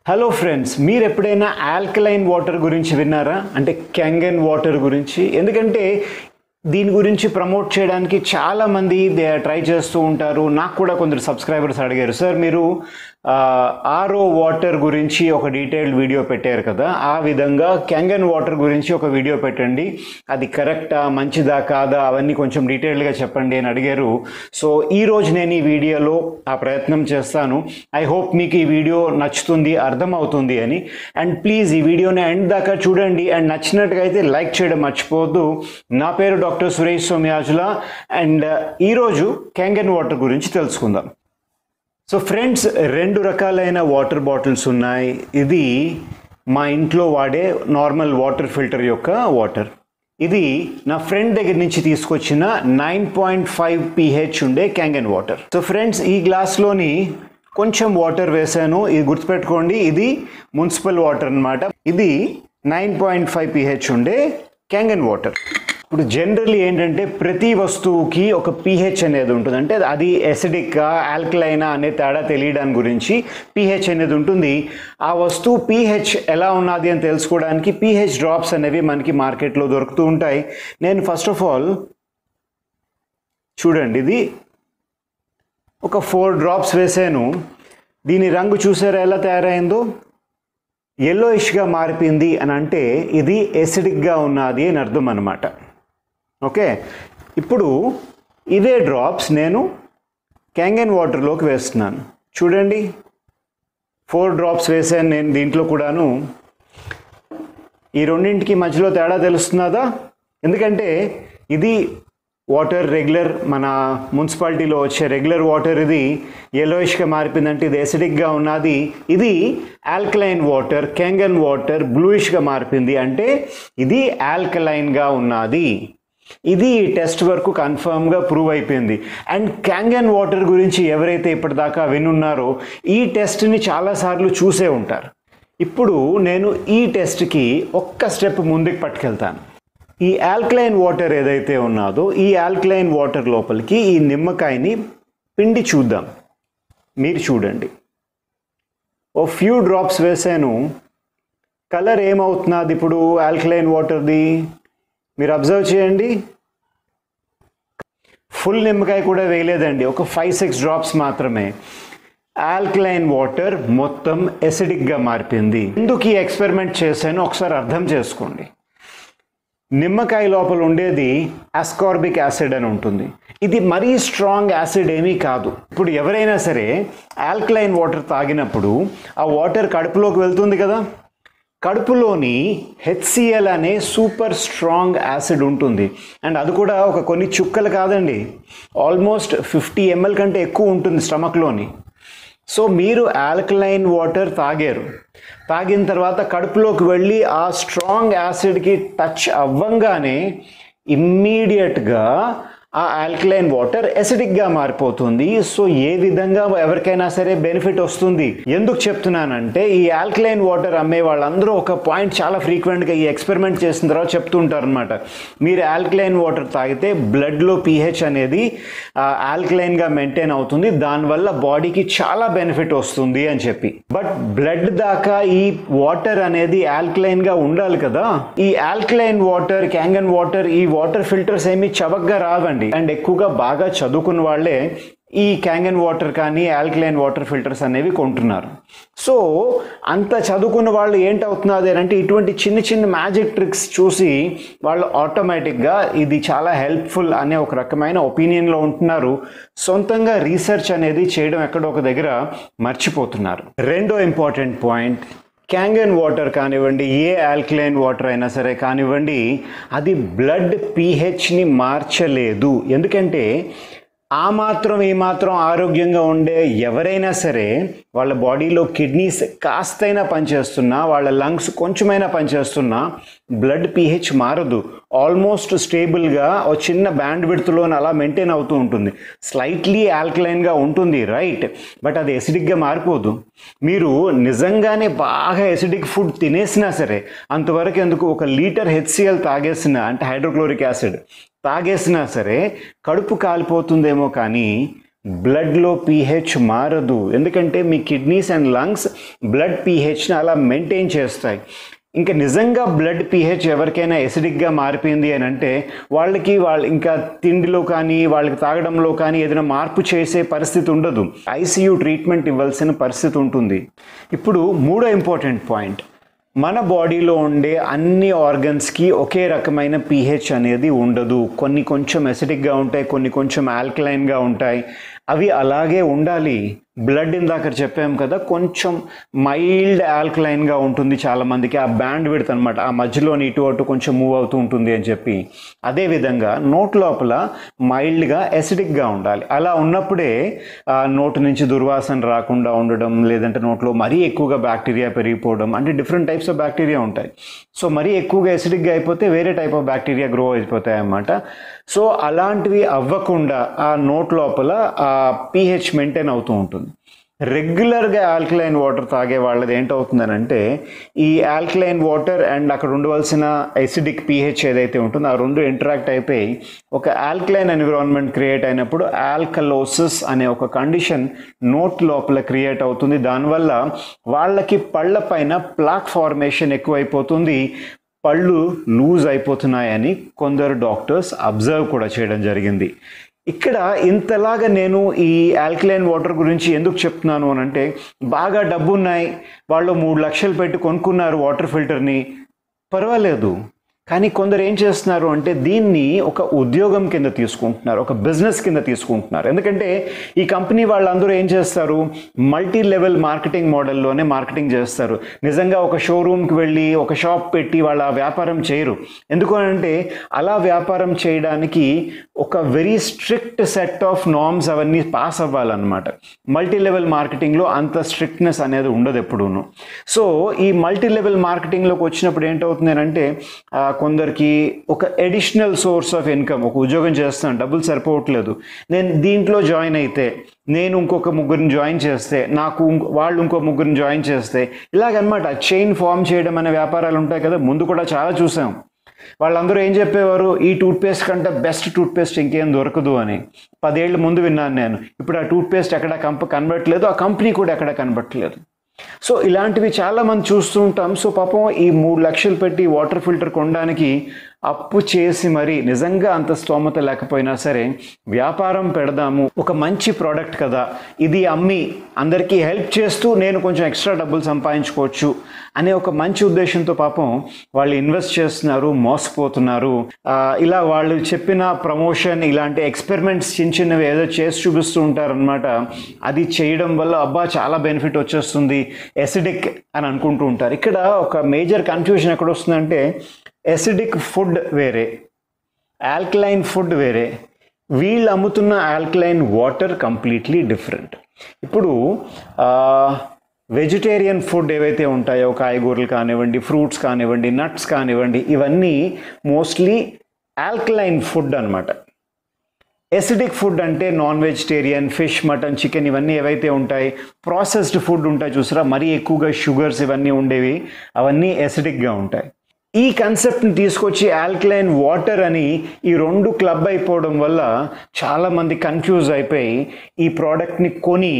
hello friends మీరు ఎప్పుడైనా alkaline water గురించి విన్నారా అంటే క్యాంగన్ వాటర్ గురించి ఎందుకంటే దీని గురించి ప్రమోట్ చేయడానికి చాలామంది దే ట్రై చేస్తూ ఉంటారు నాకు కూడా కొందరు సబ్స్క్రైబర్స్ అడిగారు సార్ మీరు ఆర్ఓ వాటర్ గురించి ఒక డీటెయిల్డ్ వీడియో పెట్టారు కదా ఆ విధంగా క్యాంగన్ వాటర్ గురించి ఒక వీడియో పెట్టండి అది కరెక్టా మంచిదా కాదా అవన్నీ కొంచెం డీటెయిల్డ్గా చెప్పండి అని అడిగారు సో ఈరోజు నేను ఈ వీడియోలో ఆ ప్రయత్నం చేస్తాను ఐ హోప్ మీకు ఈ వీడియో నచ్చుతుంది అర్థమవుతుంది అని అండ్ ప్లీజ్ ఈ వీడియోని ఎండ్ దాకా చూడండి అండ్ నచ్చినట్టుగా అయితే లైక్ చేయడం మర్చిపోవద్దు నా పేరు డాక్టర్ సురేష్ సోమ్యాజుల అండ్ ఈరోజు క్యాంగన్ వాటర్ గురించి తెలుసుకుందాం సో ఫ్రెండ్స్ రెండు రకాలైన వాటర్ బాటిల్స్ ఉన్నాయి ఇది మా ఇంట్లో వాడే నార్మల్ వాటర్ ఫిల్టర్ యొక్క వాటర్ ఇది నా ఫ్రెండ్ దగ్గర నుంచి తీసుకొచ్చిన నైన్ పాయింట్ ఫైవ్ పిహెచ్ ఉండే క్యాంగన్ వాటర్ సో ఫ్రెండ్స్ ఈ గ్లాస్లోని కొంచెం వాటర్ వేసాను ఇది గుర్తుపెట్టుకోండి ఇది మున్సిపల్ వాటర్ అన్నమాట ఇది నైన్ పాయింట్ ఫైవ్ పిహెచ్ ఉండే క్యాంగన్ వాటర్ ఇప్పుడు జనరల్లీ ఏంటంటే ప్రతి వస్తువుకి ఒక పీహెచ్ అనేది ఉంటుంది అంటే అది ఎసిడిక్ ఆల్కలైనా అనే తేడా తెలియడానికి గురించి పీహెచ్ అనేది ఉంటుంది ఆ వస్తువు పీహెచ్ ఎలా ఉన్నది అని తెలుసుకోవడానికి పీహెచ్ డ్రాప్స్ అనేవి మనకి మార్కెట్లో దొరుకుతూ ఉంటాయి నేను ఫస్ట్ ఆఫ్ ఆల్ చూడండి ఇది ఒక ఫోర్ డ్రాప్స్ వేసాను దీని రంగు చూసారా ఎలా తయారైందో ఎల్లోయిష్గా మారిపోయింది అని అంటే ఇది ఎసిడిక్గా ఉన్నది అని అర్థం అనమాట ఓకే ఇప్పుడు ఇదే డ్రాప్స్ నేను క్యాంగన్ వాటర్లోకి వేస్తున్నాను చూడండి ఫోర్ డ్రాప్స్ వేసాను నేను దీంట్లో కూడాను ఈ రెండింటికి మధ్యలో తేడా తెలుస్తున్నదా ఎందుకంటే ఇది వాటర్ రెగ్యులర్ మన మున్సిపాలిటీలో వచ్చే రెగ్యులర్ వాటర్ ఇది ఎలోయిష్గా మారిపోయిందంటే ఇది ఎసిడిక్గా ఉన్నది ఇది ఆల్కలైన్ వాటర్ క్యాంగన్ వాటర్ బ్లూయిష్గా మారిపోయింది అంటే ఇది ఆల్కలైన్గా ఉన్నది ఇది టెస్ట్ వరకు కన్ఫర్మ్గా ప్రూవ్ అయిపోయింది అండ్ క్యాంగన్ వాటర్ గురించి ఎవరైతే ఇప్పటిదాకా వినున్నారో ఈ టెస్ట్ని చాలాసార్లు చూసే ఉంటారు ఇప్పుడు నేను ఈ టెస్ట్కి ఒక్క స్టెప్ ముందుకు పట్టుకెళ్తాను ఈ ఆల్కలైన్ వాటర్ ఏదైతే ఉన్నదో ఈ ఆల్కలైన్ వాటర్ లోపలికి ఈ నిమ్మకాయని పిండి చూద్దాం మీరు చూడండి ఓ ఫ్యూ డ్రాప్స్ వేసాను కలర్ ఏమవుతున్నది ఇప్పుడు ఆల్కలైన్ వాటర్ది మీరు అబ్జర్వ్ చేయండి ఫుల్ నిమ్మకాయ కూడా వేయలేదండి ఒక ఫైవ్ సిక్స్ డ్రాప్స్ మాత్రమే ఆల్కలైన్ వాటర్ మొత్తం ఎసిడిక్గా మారిపోయింది ఎందుకు ఈ ఎక్స్పెరిమెంట్ చేశానో ఒకసారి అర్థం చేసుకోండి నిమ్మకాయ లోపల ఉండేది అస్కార్బిక్ యాసిడ్ అని ఉంటుంది ఇది మరీ స్ట్రాంగ్ యాసిడ్ ఏమీ కాదు ఇప్పుడు ఎవరైనా సరే ఆల్కలైన్ వాటర్ తాగినప్పుడు ఆ వాటర్ కడుపులోకి వెళ్తుంది కదా కడుపులోని హెచ్సిఎల్ అనే సూపర్ స్ట్రాంగ్ యాసిడ్ ఉంటుంది అండ్ అది కూడా ఒక కొన్ని చుక్కలు కాదండి ఆల్మోస్ట్ ఫిఫ్టీ ఎంఎల్ కంటే ఎక్కువ ఉంటుంది స్టమక్లోని సో మీరు ఆల్కలైన్ వాటర్ తాగారు తాగిన తర్వాత కడుపులోకి వెళ్ళి ఆ స్ట్రాంగ్ యాసిడ్కి టచ్ అవ్వంగానే ఇమ్మీడియట్గా ఆ ఆల్కలైన్ వాటర్ ఎసిడిక్గా మారిపోతుంది సో ఏ విధంగా ఎవరికైనా సరే బెనిఫిట్ వస్తుంది ఎందుకు చెప్తున్నానంటే ఈ ఆల్కలైన్ వాటర్ అమ్మే వాళ్ళందరూ ఒక పాయింట్ చాలా ఫ్రీక్వెంట్గా ఈ ఎక్స్పెరిమెంట్ చేసిన తర్వాత చెప్తుంటారు అనమాట మీరు ఆల్కలైన్ వాటర్ తాగితే బ్లడ్లో పీహెచ్ అనేది ఆల్కలైన్గా మెయింటైన్ అవుతుంది దానివల్ల బాడీకి చాలా బెనిఫిట్ వస్తుంది అని చెప్పి బట్ బ్లడ్ దాకా ఈ వాటర్ అనేది ఆల్కలైన్గా ఉండాలి కదా ఈ ఆల్కలైన్ వాటర్ క్యాంగన్ వాటర్ ఈ వాటర్ ఫిల్టర్స్ ఏమి చవకగా రావండి అండ్ ఎక్కువగా బాగా చదువుకున్న వాళ్ళే ఈ క్యాంగన్ వాటర్ కానీ ఆల్కలైన్ వాటర్ ఫిల్టర్స్ అనేవి కొంటున్నారు సో అంత చదువుకున్న వాళ్ళు ఏంటవుతున్నది అంటే ఇటువంటి చిన్న చిన్న మ్యాజిక్ ట్రిక్స్ చూసి వాళ్ళు ఆటోమేటిక్గా ఇది చాలా హెల్ప్ఫుల్ అనే ఒక రకమైన ఒపీనియన్లో ఉంటున్నారు సొంతంగా రీసెర్చ్ అనేది చేయడం ఎక్కడో ఒక దగ్గర మర్చిపోతున్నారు రెండో ఇంపార్టెంట్ పాయింట్ క్యాంగన్ వాటర్ కానివ్వండి ఏ ఆల్కలైన్ వాటర్ అయినా సరే కానివ్వండి అది బ్లడ్ పీహెచ్ని మార్చలేదు ఎందుకంటే ఆ మాత్రం ఈ మాత్రం ఆరోగ్యంగా ఉండే ఎవరైనా సరే వాళ్ళ బాడీలో కిడ్నీస్ కాస్తైనా పనిచేస్తున్నా వాళ్ళ లంగ్స్ కొంచెమైనా పనిచేస్తున్నా బ్లడ్ పీహెచ్ మారదు ఆల్మోస్ట్ స్టేబుల్గా ఒక చిన్న బ్యాండ్ విడ్త్లో అలా మెయింటైన్ అవుతూ ఉంటుంది స్లైట్లీ ఆల్కలైన్గా ఉంటుంది రైట్ బట్ అది ఎసిడిక్గా మారిపోదు మీరు నిజంగానే బాగా ఎసిడిక్ ఫుడ్ తినేసినా సరే అంతవరకు ఎందుకు ఒక లీటర్ హెచ్సిఎల్ తాగేసిన అంటే హైడ్రోక్లోరిక్ యాసిడ్ తాగేసినా సరే కడుపు కాలిపోతుందేమో కానీ బ్లడ్లో పీహెచ్ మారదు ఎందుకంటే మీ కిడ్నీస్ అండ్ లంగ్స్ బ్లడ్ పీహెచ్ని అలా మెయింటైన్ చేస్తాయి ఇంకా నిజంగా బ్లడ్ పీహెచ్ ఎవరికైనా ఎసిడిక్గా మారిపోయింది అని అంటే వాళ్ళకి వాళ్ళు ఇంకా తిండిలో కానీ వాళ్ళకి తాగడంలో కానీ ఏదైనా మార్పు చేసే పరిస్థితి ఉండదు ఐసీయూ ట్రీట్మెంట్ ఇవ్వాల్సిన పరిస్థితి ఉంటుంది ఇప్పుడు మూడో ఇంపార్టెంట్ పాయింట్ మన బాడీలో ఉండే అన్ని ఆర్గన్స్కి ఒకే రకమైన పీహెచ్ అనేది ఉండదు కొన్ని కొంచెం ఎసిడిక్గా ఉంటాయి కొన్ని కొంచెం ఆల్కలైన్గా ఉంటాయి అవి అలాగే ఉండాలి బ్లడ్ ఇందాక చెప్పాం కదా కొంచెం మైల్డ్ ఆల్కలైన్గా ఉంటుంది చాలామందికి ఆ బ్యాండ్ విడత అనమాట ఆ మధ్యలోని ఇటు అటు కొంచెం మూవ్ అవుతూ ఉంటుంది అని చెప్పి అదేవిధంగా నోట్ లోపల మైల్డ్గా ఎసిడిక్గా ఉండాలి అలా ఉన్నప్పుడే ఆ నోటు నుంచి దుర్వాసన రాకుండా ఉండడం లేదంటే నోట్లో మరీ ఎక్కువగా బ్యాక్టీరియా పెరిగిపోవడం అంటే డిఫరెంట్ టైప్స్ ఆఫ్ బ్యాక్టీరియా ఉంటాయి సో మరీ ఎక్కువగా ఎసిడిక్గా అయిపోతే వేరే టైప్ ఆఫ్ బ్యాక్టీరియా గ్రో అయిపోతాయి అన్నమాట సో అలాంటివి అవ్వకుండా ఆ నోట్ లోపల ఆ పీహెచ్ మెయింటైన్ అవుతూ ఉంటుంది రెగ్యులర్గా ఆల్కలైన్ వాటర్ తాగే వాళ్ళది ఏంటవుతుందనంటే ఈ ఆల్కలైన్ వాటర్ అండ్ అక్కడ ఉండవలసిన ఎసిడిక్ పీహెచ్ ఏదైతే ఉంటుందో ఆ రెండు ఇంటరాక్ట్ అయిపోయి ఒక ఆల్కలైన్ ఎన్విరాన్మెంట్ క్రియేట్ అయినప్పుడు ఆల్కలోసిస్ అనే ఒక కండిషన్ నోట్ లోపల క్రియేట్ అవుతుంది దానివల్ల వాళ్ళకి పళ్ళ పైన ప్లాక్ ఫార్మేషన్ ఎక్కువైపోతుంది పళ్ళు లూజ్ అయిపోతున్నాయని కొందరు డాక్టర్స్ అబ్జర్వ్ కూడా చేయడం జరిగింది ఇక్కడ ఇంతలాగా నేను ఈ ఆల్కలైన్ వాటర్ గురించి ఎందుకు చెప్తున్నాను అని అంటే బాగా డబ్బు ఉన్నాయి వాళ్ళు మూడు లక్షలు పెట్టి కొనుక్కున్నారు వాటర్ ఫిల్టర్ని పర్వాలేదు కానీ కొందరు ఏం చేస్తున్నారు అంటే దీన్ని ఒక ఉద్యోగం కింద తీసుకుంటున్నారు ఒక బిజినెస్ కింద తీసుకుంటున్నారు ఎందుకంటే ఈ కంపెనీ వాళ్ళందరూ ఏం చేస్తారు మల్టీ లెవెల్ మార్కెటింగ్ మోడల్లోనే మార్కెటింగ్ చేస్తారు నిజంగా ఒక షోరూమ్కి వెళ్ళి ఒక షాప్ పెట్టి వాళ్ళ వ్యాపారం చేయరు ఎందుకు అంటే అలా వ్యాపారం చేయడానికి ఒక very strict set of norms అవన్నీ పాస్ అవ్వాలన్నమాట మల్టీ లెవెల్ మార్కెటింగ్లో అంత స్ట్రిక్ట్నెస్ అనేది ఉండదు ఎప్పుడూను సో ఈ మల్టీ లెవెల్ మార్కెటింగ్లోకి వచ్చినప్పుడు ఏంటవుతుంది అంటే ఆ, కొందరికి ఒక ఎడిషనల్ సోర్స్ ఆఫ్ ఇన్కమ్ ఒక ఉద్యోగం చేస్తాను డబ్బులు సరిపోవట్లేదు నేను దీంట్లో జాయిన్ అయితే నేను ఇంకొక ముగ్గురిని జాయిన్ చేస్తే నాకు ఇంకో- వాళ్ళు ఇంకో ముగ్గురిని జాయిన్ చేస్తే ఇలాగనమాట చైన్ ఫామ్ చేయడం అనే వ్యాపారాలు ఉంటాయి కదా ముందు కూడా చాలా చూసాం వాళ్ళందరూ ఏం చెప్పేవారు ఈ టూత్పేస్ట్ కంటే బెస్ట్ టూత్పేస్ట్ ఇంకేం దొరకదు అని పదేళ్ళు ముందు విన్నాను నేను ఇప్పుడు ఆ టూత్పేస్ట్ ఎక్కడ కంప కనబట్టలేదు ఆ కంపెనీ కూడా ఎక్కడ కనబట్టలేదు సో ఇలాంటివి చాలా మంది చూస్తూ ఉంటాం సో పాపం ఈ మూడు లక్షలు పెట్టి వాటర్ ఫిల్టర్ కొనడానికి అప్పు చేసి మరి నిజంగా అంత స్తోమత లేకపోయినా సరే వ్యాపారం పెడదాము ఒక మంచి ప్రోడక్ట్ కదా ఇది అమ్మి అందరికీ హెల్ప్ చేస్తూ నేను కొంచెం ఎక్స్ట్రా డబ్బులు సంపాదించుకోవచ్చు అనే ఒక మంచి ఉద్దేశంతో పాపం వాళ్ళు ఇన్వెస్ట్ చేస్తున్నారు మోసపోతున్నారు ఆ, ఇలా వాళ్ళు చెప్పిన ప్రమోషన్ ఇలాంటి ఎక్స్పెరిమెంట్స్ చిన్న చిన్నవి ఏదో చేసి చూపిస్తూ ఉంటారనమాట అది చేయడం వల్ల అబ్బా చాలా బెనిఫిట్ వచ్చేస్తుంది ఎసిడిక్ అని అనుకుంటూ ఉంటారు ఇక్కడ ఒక మేజర్ కన్ఫ్యూజన్ ఎక్కడ వస్తుందంటే ఎసిడిక్ ఫుడ్ వేరే ఆల్కలైన్ ఫుడ్ వేరే వీళ్ళు అమ్ముతున్న ఆల్కలైన్ వాటర్ కంప్లీట్లీ డిఫరెంట్ ఇప్పుడు వెజిటేరియన్ ఫుడ్ ఏవైతే ఉంటాయో కాయగూరలు కానివ్వండి ఫ్రూట్స్ కానివ్వండి నట్స్ కానివ్వండి ఇవన్నీ మోస్ట్లీ ఆల్కలైన్ ఫుడ్ అన్నమాట ఎసిడిక్ ఫుడ్ అంటే non vegetarian fish mutton chicken ఇవన్నీ ఏవైతే ఉంటాయి ప్రాసెస్డ్ ఫుడ్ ఉంటాయి చూసారా మరీ ఎక్కువగా షుగర్స్ ఇవన్నీ ఉండేవి అవన్నీ ఎసిడిక్గా ఉంటాయి ఈ కన్సెప్ట్ని తీసుకొచ్చి ఆల్కలైన్ వాటర్ అని ఈ రెండు క్లబ్ అయిపోవడం వల్ల చాలామంది కన్ఫ్యూజ్ అయిపోయి ఈ ప్రోడక్ట్ని కొని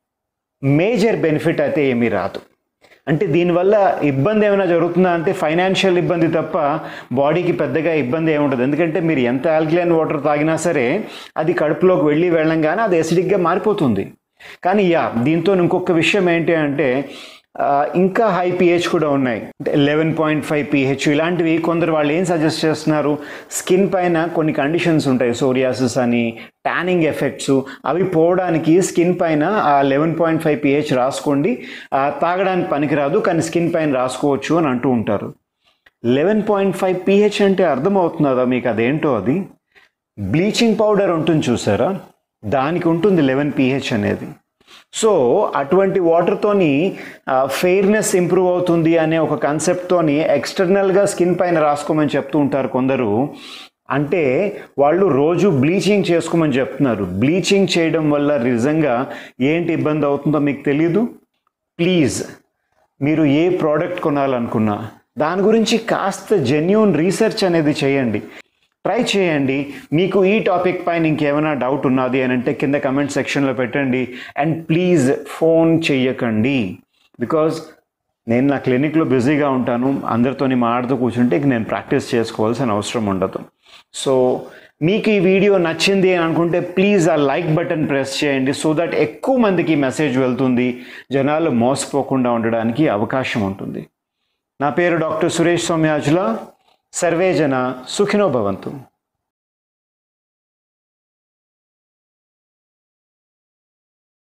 మేజర్ బెనిఫిట్ అయితే ఏమీ రాదు అంటే దీనివల్ల ఇబ్బంది ఏమైనా జరుగుతుందా అంటే ఫైనాన్షియల్ ఇబ్బంది తప్ప బాడీకి పెద్దగా ఇబ్బంది ఏముండదు ఎందుకంటే మీరు ఎంత ఆల్కలైన్ వాటర్ తాగినా సరే అది కడుపులోకి వెళ్ళి వెళ్ళంగానే అది ఎసిడిక్గా మారిపోతుంది కానీ యా దీంతో ఇంకొక విషయం ఏంటి అంటే ఆ, ఇంకా హై పిహెచ్ కూడా ఉన్నాయి అంటే లెవెన్ పాయింట్ ఫైవ్ పిహెచ్ ఇలాంటివి కొందరు వాళ్ళు ఏం సజెస్ట్ చేస్తున్నారు స్కిన్ పైన కొన్ని కండిషన్స్ ఉంటాయి సోరియాసిస్ అని ట్యానింగ్ ఎఫెక్ట్స్ అవి పోవడానికి స్కిన్ పైన ఆ లెవెన్ పాయింట్ ఫైవ్ పిహెచ్ రాసుకోండి ఆ, తాగడానికి పనికిరాదు కానీ స్కిన్ పైన రాసుకోవచ్చు అని అంటూ ఉంటారు లెవెన్ పాయింట్ ఫైవ్ పిహెచ్ అంటే అర్థమవుతున్నదా మీకు అదేంటో అది బ్లీచింగ్ పౌడర్ ఉంటుంది చూసారా దానికి ఉంటుంది లెవెన్ పిహెచ్ అనేది సో అటువంటి వాటర్తోని ఫెయిర్నెస్ ఇంప్రూవ్ అవుతుంది అనే ఒక కాన్సెప్ట్తోని ఎక్స్టర్నల్గా స్కిన్ పైన రాసుకోమని చెప్తూ ఉంటారు కొందరు అంటే వాళ్ళు రోజు బ్లీచింగ్ చేసుకోమని చెప్తున్నారు బ్లీచింగ్ చేయడం వల్ల నిజంగా ఏంటి ఇబ్బంది అవుతుందో మీకు తెలియదు ప్లీజ్ మీరు ఏ ప్రోడక్ట్ కొనాలనుకున్నా దాని గురించి కాస్త జెన్యున్ రీసెర్చ్ అనేది చేయండి ట్రై చేయండి మీకు ఈ టాపిక్ పైన ఇంకేమైనా డౌట్ ఉన్నది అని అంటే కింద కమెంట్ సెక్షన్లో పెట్టండి అండ్ ప్లీజ్ ఫోన్ చెయ్యకండి బికాజ్ నేను నా క్లినిక్లో బిజీగా ఉంటాను అందరితోని మాట్లాడుతూ కూర్చుంటే ఇక నేను ప్రాక్టీస్ చేసుకోవాల్సిన అవసరం ఉండదు సో మీకు ఈ వీడియో నచ్చింది అని అనుకుంటే ప్లీజ్ ఆ లైక్ బటన్ ప్రెస్ చేయండి సో దట్ ఎక్కువ మందికి మెసేజ్ వెళ్తుంది జనాలు మోసపోకుండా ఉండడానికి అవకాశం ఉంటుంది నా పేరు డాక్టర్ సురేష్ సౌమ్యాజుల సర్వే జన సుఖినో భవంతు